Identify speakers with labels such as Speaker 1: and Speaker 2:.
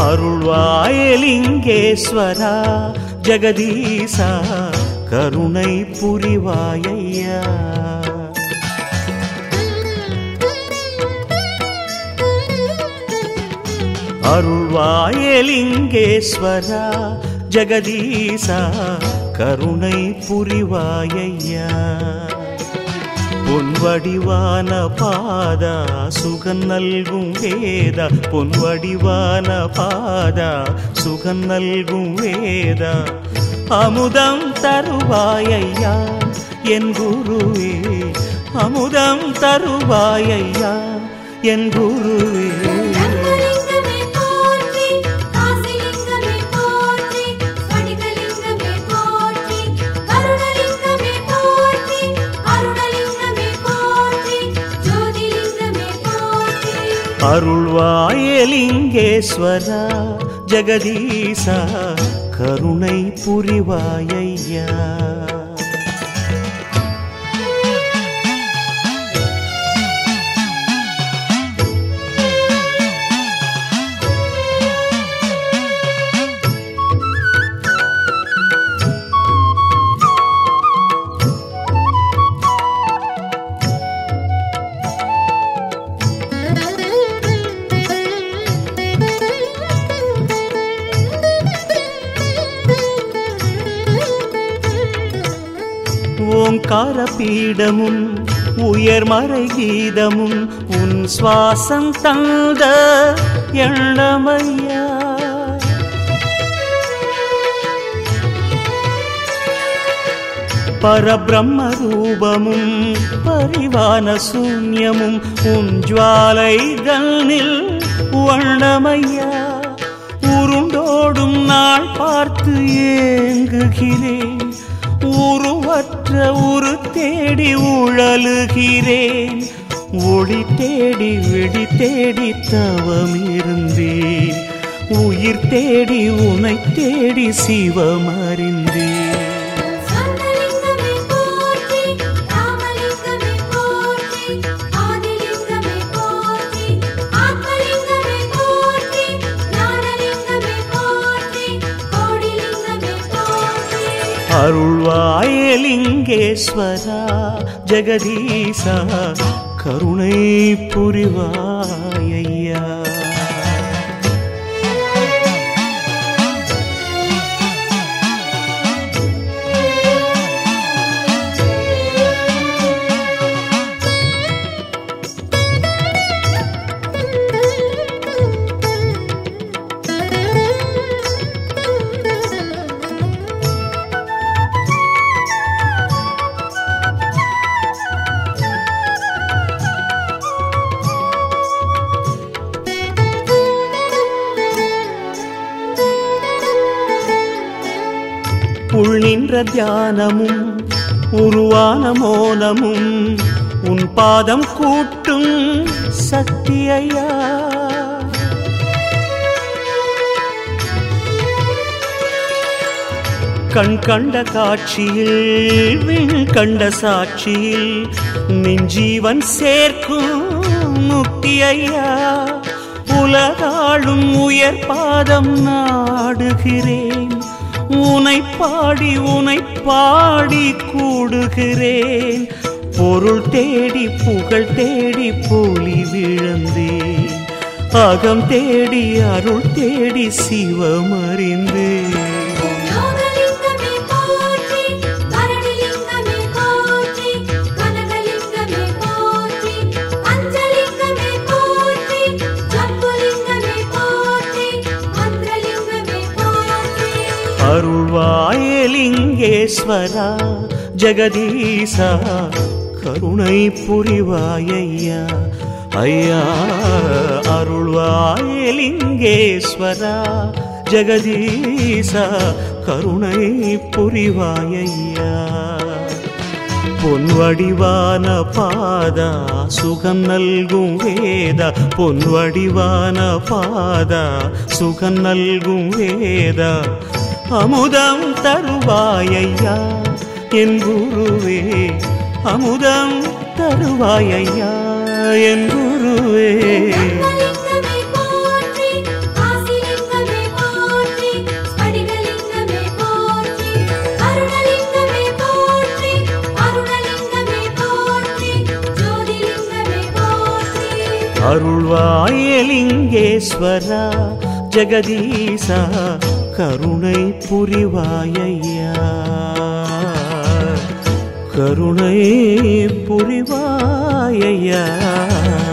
Speaker 1: அருள்வாயலிங்கேஸ்வரா ஜெகதீசா கருணை புரிவாயையா அருள்வாயலிங்கேஸ்வரா ஜெகதீசா கருணை புரிவாயையா பொன்வடிவான பாதா சுகன் நல்கும் வேதா பொன்வடிவான பாதா சுகன் நல்கும் வேதா அமுதம் தருவாயையா என் குருவே அமுதம் தருவாயையா என் குருவே
Speaker 2: ரங்கலிங்கமே போற்றி காசிலிங்கமே போற்றி ஸ்படிகலிங்கமே போற்றி கருணலிங்கமே போற்றி அருணலிங்கமே போற்றி ஜோதிலிங்கமே போற்றி
Speaker 1: அருள்வாயலிங்கேஸ்வரா ஜெகதீசா கருணை புரிவாயையா ஓங்கார பீடமும் உயர்மறை கீதமும் உன் சுவாசம் தந்த எண்ணமையா பரபிரம்ம ரூபமும் பரிவான சூன்யமும் உன் ஜுவாலைகளில் வண்ணமையா உருண்டோடும் நாள் பார்த்து ஏங்குகிறேன் உருவற்ற உரு தேடி உழலுகிறேன் ஒளி தேடி வெடி தேடி தவம் இருந்தேன் உயிர் தேடி உனை தேடி சிவமறிந்தேன்
Speaker 2: ஸ்வர்ணலிங்கமே போற்றி ராமலிங்கமே போற்றி ஆதிலிங்கமே போற்றி ஆத்மலிங்கமே போற்றி ஞானலிங்கமே போற்றி கோடிலிங்கமே போற்றி
Speaker 1: அருள்வாயலிங்கேஸ்வரா ஜெகதீசா கருணை புரிவாயையா உள் நின்ற தியானமும் உருவான மோனமும் உன் பாதம் கூட்டும் சக்தியையா கண் கண்ட காட்சியில் விண் கண்ட சாட்சியில் நெஞ்சீவன் சேர்க்கும் முக்தி ஐயா உலகாளும் உயர் பாதம் நாடுகிறேன் உனை பாடி உனை பாடி கூடுகிறேன் பொருள் தேடி புகழ் தேடி போலி விழுந்தேன் அகம் தேடி அருள் தேடி சிவமறிந்தேன்
Speaker 2: யோகலிங்கமே போற்றி கரணிலிங்கமே போற்றி கனகலிங்கமே போற்றி பஞ்சலிங்கமே போற்றி ஜம்புலிங்கமே போற்றி மந்திரலிங்கமே போற்றி
Speaker 1: அருள்வாயலிங்கேஸ்வரா ஜெகதீசா கருணை புரிவாயையா ஐயா அருள்வாயலிங்கேஸ்வரா ஜெகதீசா கருணை புரிவாயையா பொன்வடிவான பாதா சுகம் நல்கும் வேதா பொன்வடிவான பாதா சுகம் நல்கும் வேதா அமுதம் தருவாயையா என் குருவே அமுதம் தருவாயையா என் குருவே
Speaker 2: ரங்கலிங்கமே போற்றி காசிலிங்கமே
Speaker 1: அருள்வாயலிங்கேஸ்வரா ஜெகதீசா கருணை புரிவாயையா கருணை புரிவாயையா